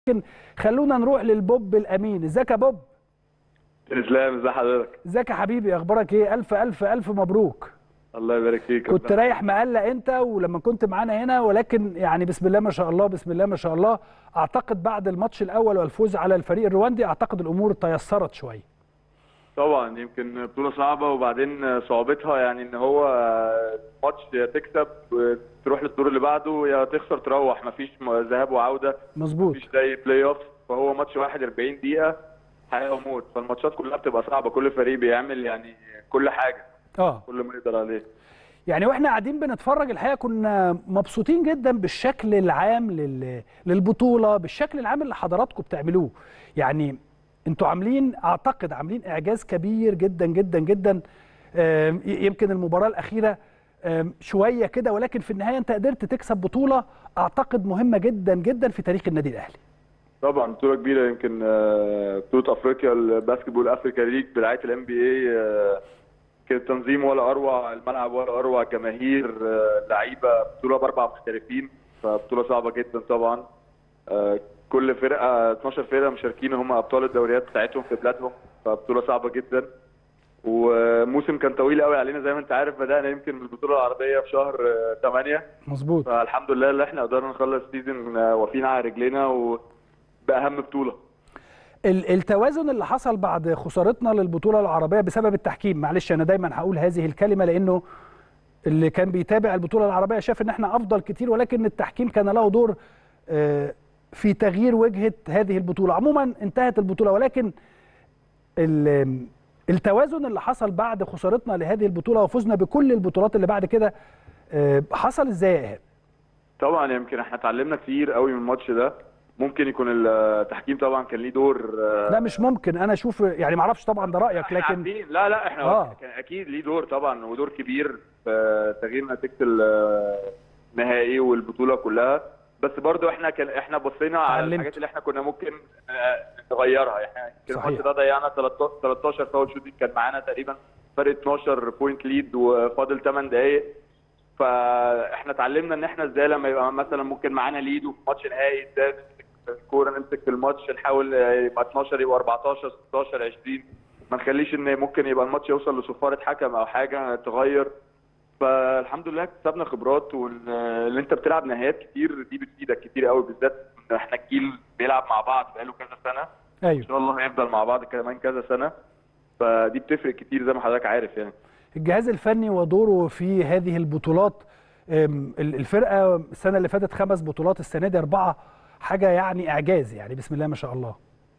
لكن خلونا نروح للبوب الامين ازيك يا بوب اسلام ازي حضرتك ازيك يا حبيبي اخبارك ايه الف الف الف مبروك الله يبارك فيك كنت رايح مقلق انت ولما كنت معانا هنا ولكن يعني بسم الله ما شاء الله بسم الله ما شاء الله اعتقد بعد الماتش الاول والفوز على الفريق الرواندي اعتقد الامور تيسرت شويه طبعا يمكن بطوله صعبه وبعدين صعوبتها يعني ان هو ماتش يا تكسب تروح للدور اللي بعده يا تخسر تروح مفيش ذهاب وعوده مظبوط مفيش زي بلاي اوف فهو ماتش واحد 40 دقيقه حياه وموت فالماتشات كلها بتبقى صعبه كل فريق بيعمل يعني كل حاجه اه كل ما يقدر عليه يعني واحنا قاعدين بنتفرج الحقيقه كنا مبسوطين جدا بالشكل العام لل... للبطوله بالشكل العام اللي حضراتكم بتعملوه يعني انتوا عاملين اعتقد عاملين اعجاز كبير جدا جدا جدا آم، ي- يمكن المباراه الاخيره آم، شويه كده ولكن في النهايه انت قدرت تكسب بطوله اعتقد مهمه جدا جدا في تاريخ النادي الاهلي طبعا بطوله كبيره يمكن آه، بطوله افريقيا الباسكت بول افريكا ليج برعايه الام بي اي كان تنظيم ولا اروع الملعب ولا اروع جماهير آه، لعيبه بطوله باربع محترفين فبطوله صعبه جدا طبعا آه، كل فرقه 12 فرقه مشاركين هم ابطال الدوريات بتاعتهم في بلادهم فبطوله صعبه جدا وموسم كان طويل قوي علينا زي ما انت عارف بدانا يمكن من البطوله العربيه في شهر 8 مظبوط فالحمد لله اللي احنا قدرنا نخلص سيزون واقفين على رجلينا وباهم بطوله ال- التوازن اللي حصل بعد خسارتنا للبطوله العربيه بسبب التحكيم معلش انا دايما هقول هذه الكلمه لانه اللي كان بيتابع البطوله العربيه شاف ان احنا افضل كتير ولكن التحكيم كان له دور آه، في تغيير وجهه هذه البطوله عموما انتهت البطوله ولكن ال- التوازن اللي حصل بعد خسارتنا لهذه البطوله وفوزنا بكل البطولات اللي بعد كده آه، حصل ازاي يا ايهاب طبعا يمكن احنا اتعلمنا كتير قوي من الماتش ده ممكن يكون التحكيم طبعا كان ليه دور آه، لا مش ممكن انا اشوف يعني ما اعرفش طبعا ده رايك احنا لكن عارفين لا لا احنا آه. كان اكيد ليه دور طبعا ودور كبير في تغيير نتيجه النهائي والبطوله كلها بس برضو احنا كان احنا بصينا على اتعلمت. الحاجات اللي احنا كنا ممكن آه، نغيرها احنا يمكن صحيح. الماتش ده ضيعنا 13 13 فاول شوتنج كان معانا تقريبا فرق 12 بوينت ليد وفاضل 8 دقائق فاحنا اتعلمنا ان احنا ازاي لما يبقى مثلا ممكن معانا ليد وفي ماتش نهائي ازاي نمسك الكوره نمسك في الماتش نحاول يبقى 12 يبقى 14 16 20 ما نخليش ان ممكن يبقى الماتش يوصل لصفاره حكم او حاجه تغير فالحمد لله اكتسبنا خبرات واللي انت بتلعب نهائيات كتير دي بتفيدك كتير قوي بالذات ان احنا الجيل بيلعب مع بعض بقاله كذا سنه ان ايوه شاء الله هيفضل مع بعض كمان كذا سنه فدي بتفرق كتير زي ما حضرتك عارف يعني الجهاز الفني ودوره في هذه البطولات أم، ال- الفرقه السنه اللي فاتت خمس بطولات السنه دي اربعه حاجه يعني اعجاز يعني بسم الله ما شاء الله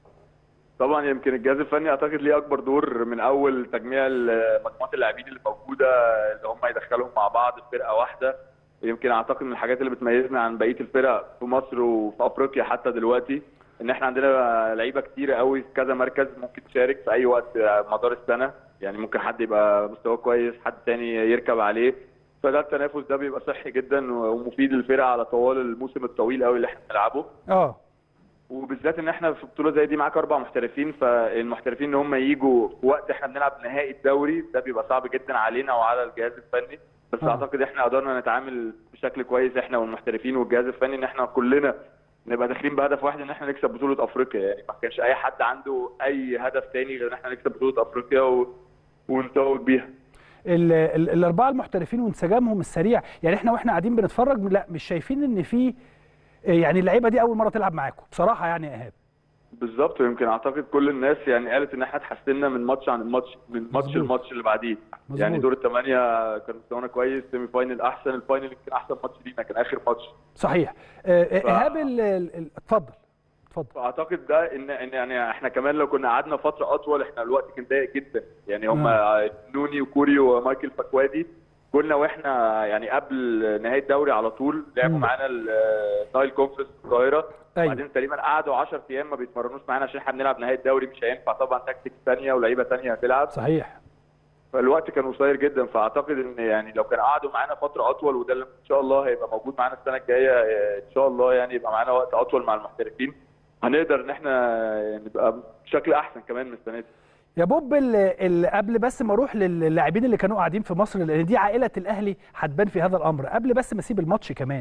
طبعا يمكن الجهاز الفني اعتقد ليه اكبر دور من اول تجميع ال- مجموعه اللاعبين اللي موجوده اللي هم يدخلهم مع بعض في فرقه واحده يمكن اعتقد من الحاجات اللي بتميزنا عن بقيه الفرق في مصر وفي افريقيا حتى دلوقتي ان احنا عندنا لعيبه كتيره قوي في كذا مركز ممكن تشارك في اي وقت مدار السنه يعني ممكن حد يبقى مستواه كويس حد تاني يركب عليه فده التنافس ده بيبقى صحي جدا ومفيد للفرقه على طوال الموسم الطويل قوي اللي احنا بنلعبه اه وبالذات ان احنا في بطوله زي دي معاك اربع محترفين فالمحترفين ان هم يجوا في وقت احنا بنلعب نهائي الدوري ده بيبقى صعب جدا علينا وعلى الجهاز الفني بس آه. اعتقد احنا قدرنا نتعامل بشكل كويس احنا والمحترفين والجهاز الفني ان احنا كلنا نبقى داخلين بهدف واحد ان احنا نكسب بطوله افريقيا يعني ما كانش اي حد عنده اي هدف تاني غير ان احنا نكسب بطوله افريقيا و... ونتوج بيها ال ال الاربعه المحترفين وانسجامهم السريع يعني احنا واحنا قاعدين بنتفرج لا مش شايفين ان في يعني اللعيبه دي اول مره تلعب معاكم بصراحه يعني يا ايهاب بالظبط ويمكن اعتقد كل الناس يعني قالت ان احنا اتحسنا من ماتش عن الماتش من ماتش مظبوط. الماتش اللي بعديه مظبوط. يعني دور الثمانيه كان مستوانا كويس سيمي فاينل احسن الفاينل يمكن احسن ماتش لينا كان اخر ماتش صحيح آه، آه، ايهاب ال- ال- ال- اتفضل اتفضل فاعتقد ده ان ان يعني احنا كمان لو كنا قعدنا فتره اطول احنا الوقت كان ضيق جدا يعني هم نوني وكوري ومايكل فاكوادي كنا واحنا يعني قبل نهايه الدوري على طول لعبوا مم. معانا النايل كونفرنس في القاهره أيوة. وبعدين تقريبا قعدوا 10 ايام ما بيتمرنوش معانا عشان احنا بنلعب نهايه الدوري مش هينفع طبعا تكتيك ثانيه ولاعيبه ثانيه هتلعب صحيح فالوقت كان قصير جدا فاعتقد ان يعني لو كانوا قعدوا معانا فتره اطول وده اللي ان شاء الله هيبقى موجود معانا السنه الجايه اه، ان شاء الله يعني يبقى معانا وقت اطول مع المحترفين هنقدر ان احنا نبقى بشكل احسن كمان من السنه دي يا بوب ال- ال- قبل بس ما اروح للاعبين اللي كانوا قاعدين في مصر لان دي عائله الاهلي هتبان في هذا الامر قبل بس ما اسيب الماتش كمان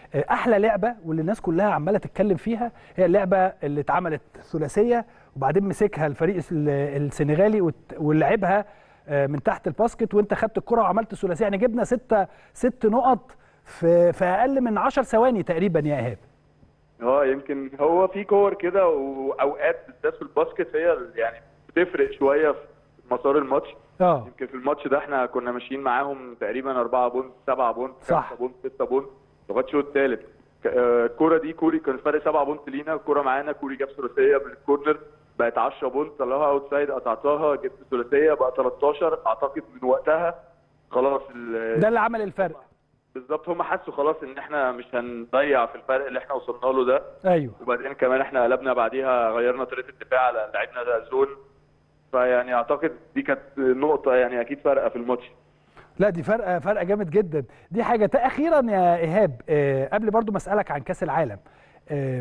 احلى لعبه واللي الناس كلها عماله تتكلم فيها هي اللعبه اللي اتعملت ثلاثيه وبعدين مسكها الفريق السنغالي ولعبها من تحت الباسكت وانت خدت الكره وعملت ثلاثيه يعني جبنا ستة ست نقط في في اقل من 10 ثواني تقريبا يا ايهاب اه يمكن هو في كور كده واوقات بالذات في الباسكت هي يعني بتفرق شويه في مسار الماتش اه يمكن في الماتش ده احنا كنا ماشيين معاهم تقريبا 4 بونت 7 بونت 5 بونت 6 بونت لغايه الشوط الثالث الكوره دي كوري كان فرق 7 بونت لينا الكوره معانا كوري جاب ثلاثيه من الكورنر بقت 10 بونت طلعها اوت سايد قطعتها جبت ثلاثيه بقى 13 اعتقد من وقتها خلاص ده اللي عمل الفرق بالظبط هم حسوا خلاص ان احنا مش هنضيع في الفرق اللي احنا وصلنا له ده ايوه وبعدين كمان احنا قلبنا بعديها غيرنا طريقه الدفاع لعبنا زون فيعني اعتقد دي كانت نقطه يعني اكيد فارقه في الماتش لا دي فرقه فرقه جامد جدا دي حاجه اخيرا يا ايهاب آه قبل برضو ما اسالك عن كاس العالم آه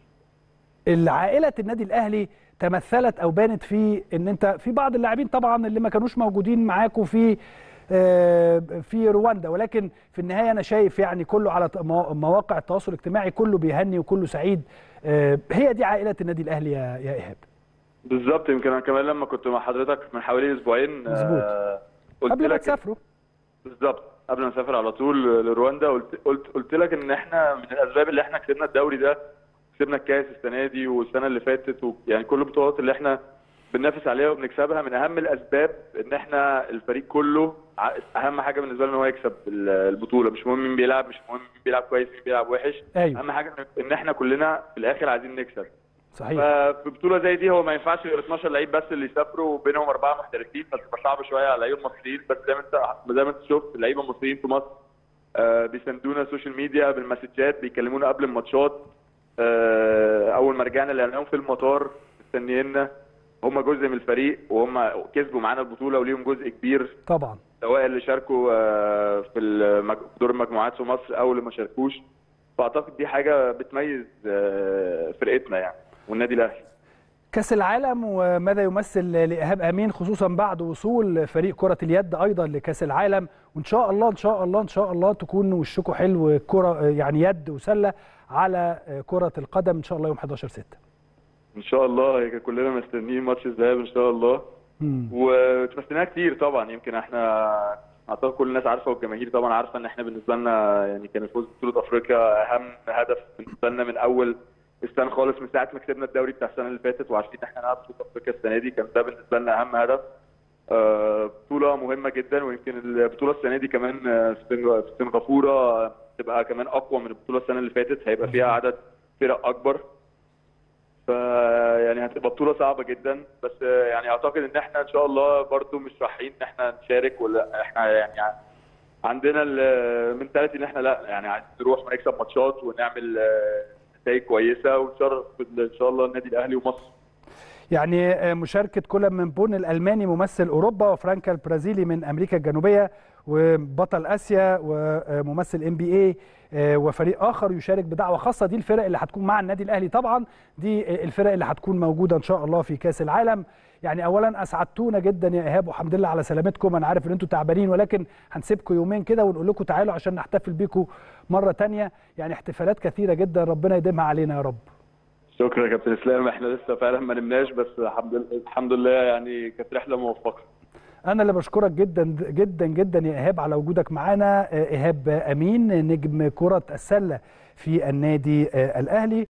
العائله النادي الاهلي تمثلت او بانت في ان انت في بعض اللاعبين طبعا اللي ما كانوش موجودين معاكم في آه في رواندا ولكن في النهايه انا شايف يعني كله على مواقع التواصل الاجتماعي كله بيهني وكله سعيد آه هي دي عائله النادي الاهلي يا يا ايهاب بالظبط يمكن انا كمان لما كنت مع حضرتك من حوالي اسبوعين مظبوط آه قبل ما تسافروا بالظبط قبل ما نسافر على طول لرواندا قلت قلت قلت لك ان احنا من الاسباب اللي احنا كسبنا الدوري ده كسبنا الكاس السنه دي والسنه اللي فاتت يعني كل البطولات اللي احنا بننافس عليها وبنكسبها من اهم الاسباب ان احنا الفريق كله اهم حاجه بالنسبه لنا ان هو يكسب البطوله مش مهم مين بيلعب مش مهم مين بيلعب كويس مين بيلعب وحش أيوة. اهم حاجه ان احنا كلنا في الاخر عايزين نكسب صحيح ففي بطوله زي دي هو ما ينفعش غير 12 لعيب بس اللي يسافروا وبينهم اربعه محترفين فتبقى صعب شويه على اللعيبه المصريين بس زي ما انت زي ما انت شفت اللعيبه المصريين في مصر آه بيساندونا السوشيال ميديا بالمسجات بيكلمونا قبل الماتشات آه اول ما رجعنا لقيناهم في المطار مستنيينا هم جزء من الفريق وهم كسبوا معانا البطوله وليهم جزء كبير طبعا سواء اللي شاركوا آه في دور المجموعات في مصر او اللي ما شاركوش فاعتقد دي حاجه بتميز آه فرقتنا يعني والنادي الاهلي كاس العالم وماذا يمثل لايهاب امين خصوصا بعد وصول فريق كره اليد ايضا لكاس العالم وان شاء الله ان شاء الله ان شاء الله تكون وشكم حلو كره يعني يد وسله على كره القدم ان شاء الله يوم 11 6 ان شاء الله كلنا مستنيين ماتش الذهاب ان شاء الله ومستنيها كتير طبعا يمكن احنا اعتقد كل الناس عارفه والجماهير طبعا عارفه ان احنا بالنسبه لنا يعني كان الفوز ببطوله افريقيا اهم هدف بالنسبه لنا من اول السنه خالص من ساعه ما كسبنا الدوري بتاع السنه اللي فاتت وعارفين ان احنا نلعب بطوله افريقيا السنه دي كان ده بالنسبه لنا اهم هدف آه بطوله مهمه جدا ويمكن البطوله السنه دي كمان في سنغافوره تبقى كمان اقوى من البطوله السنه اللي فاتت هيبقى فيها عدد فرق اكبر ف يعني هتبقى بطوله صعبه جدا بس يعني اعتقد ان احنا ان شاء الله برضو مش رايحين ان احنا نشارك ولا احنا يعني عندنا المنتاليتي ان احنا لا يعني عايزين نروح ونكسب ماتشات ونعمل نتائج كويسه ونشرف ان شاء الله النادي الاهلي ومصر يعني مشاركه كولم من بون الالماني ممثل اوروبا وفرانكا البرازيلي من امريكا الجنوبيه وبطل اسيا وممثل ام بي اي وفريق اخر يشارك بدعوه خاصه دي الفرق اللي هتكون مع النادي الاهلي طبعا دي الفرق اللي هتكون موجوده ان شاء الله في كاس العالم يعني اولا اسعدتونا جدا يا ايهاب والحمد لله على سلامتكم انا عارف ان انتم تعبانين ولكن هنسيبكم يومين كده ونقول لكم تعالوا عشان نحتفل بيكم مره ثانيه يعني احتفالات كثيره جدا ربنا يديمها علينا يا رب شكرا يا كابتن اسلام احنا لسه فعلا ما نمناش بس الحمد لله الحمد لله يعني كانت رحله موفقه انا اللي بشكرك جدا جدا جدا يا ايهاب على وجودك معانا ايهاب امين نجم كره السله في النادي الاهلي